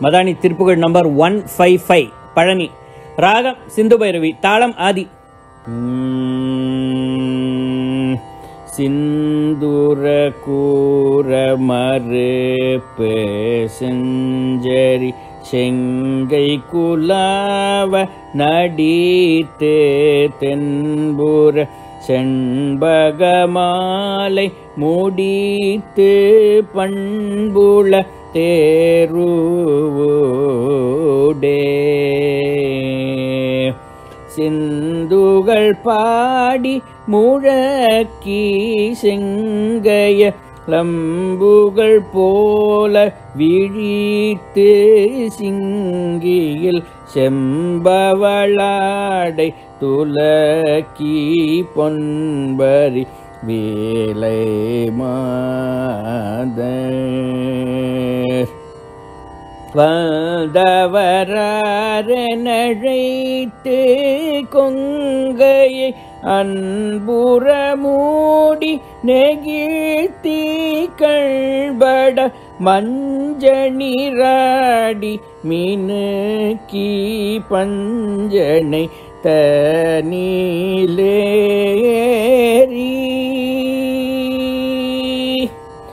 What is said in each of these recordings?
Madani Thiruppugazh number one five five Palani ராகம் சிந்து பைரவி தாளம் ஆதி உம், சிந்துர கூற மறுப்பு செஞ்சரி செங்கை குலாவ நடித்து தென்புற செண்பகமாலை முடித்து பண்புள தேருவோடே சிந்துகள் பாடி முழக்கி செங்கைய லம்புகள் போல விழித்து சிங்கியில் செம்பவளாடை துலக்கி பொன்பரி வேலை மாதர் வந்தவரழைத்து கொங்கையை அன்புற மூடி நெகிழ்த்தி கள்பட மஞ்ச நீராடி மினுக்கி பஞ்சனை தனீலேறி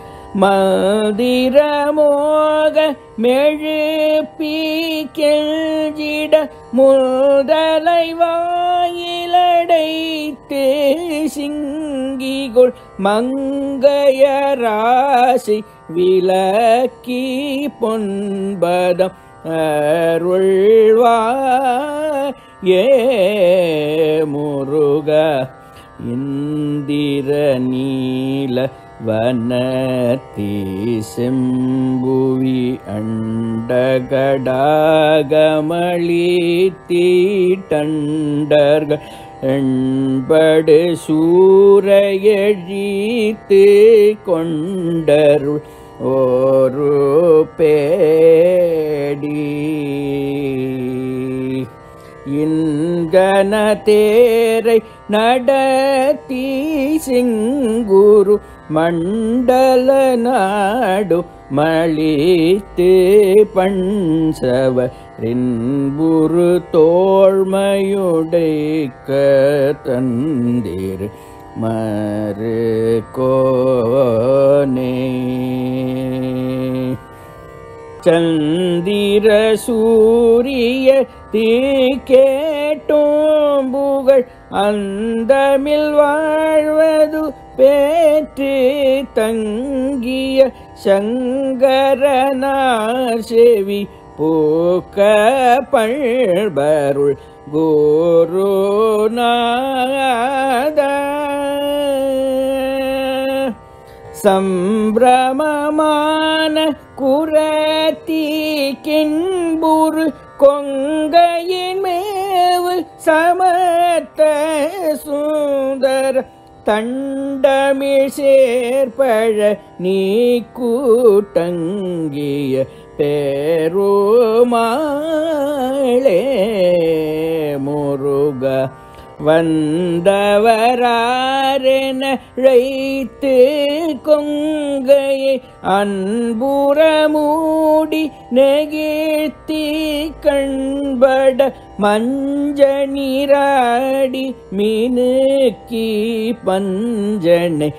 மதிரமோக மெழுப்பி கெஞ்சிட முதலை வாயிலடைத்து சிங்கிகொள் மங்கையராசி விளக்கி பொன்பதம் அருள்வா ஏ முருக இந்திர நீல வனத்தி செம்புவி அண்டகடாகமளி தீட்டண்டர்கள் எண்படு சூரையழித்து கொண்டருள் ஒரு பேடி இன்கன தேரை நடத்தி சிங்குரு மண்டல நாடு மளித்து பண்சவரின்புரு தோழ்மையுடைக்க தந்திரு மறு கோனே சந்திர சூரிய தீக்கேட்டும் புகழ் அந்தமில் வாழ்வது பேற்று தங்கிய சங்கரனார் செவி பூக்க பழ்பருள் குருநாத சம்பிரமமான குரத்தி கின்புரு கொங்கையின் மேவு சமத்த சுந்தர தண்டமிழ் சேர்பழ நீ கூட்டங்கிய பெருமாளே முருக வந்தவராரென ழைத்து கொங்கையை அன்புற மூடி நெகிழ்த்தி கண்பட மஞ்ச நீராடி மினுக்கி பஞ்சனை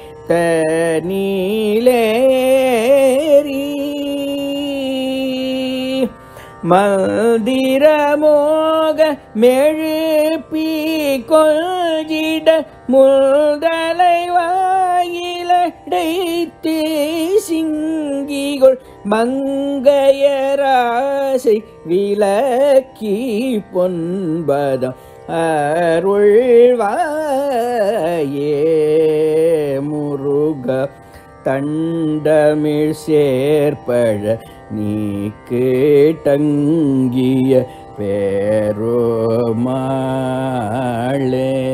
தனீலேறி மந்திரமோக மெழுப்பி கொள்கிட முதலை வாயிலடைத்து சிங்கிகொள் மங்கையராசை விளக்கி பொன்பதம் அருள்வாயே முருக தண்டமிழ் சேர்ப்பழ நீ கேட்டங்கிய பேருமாளே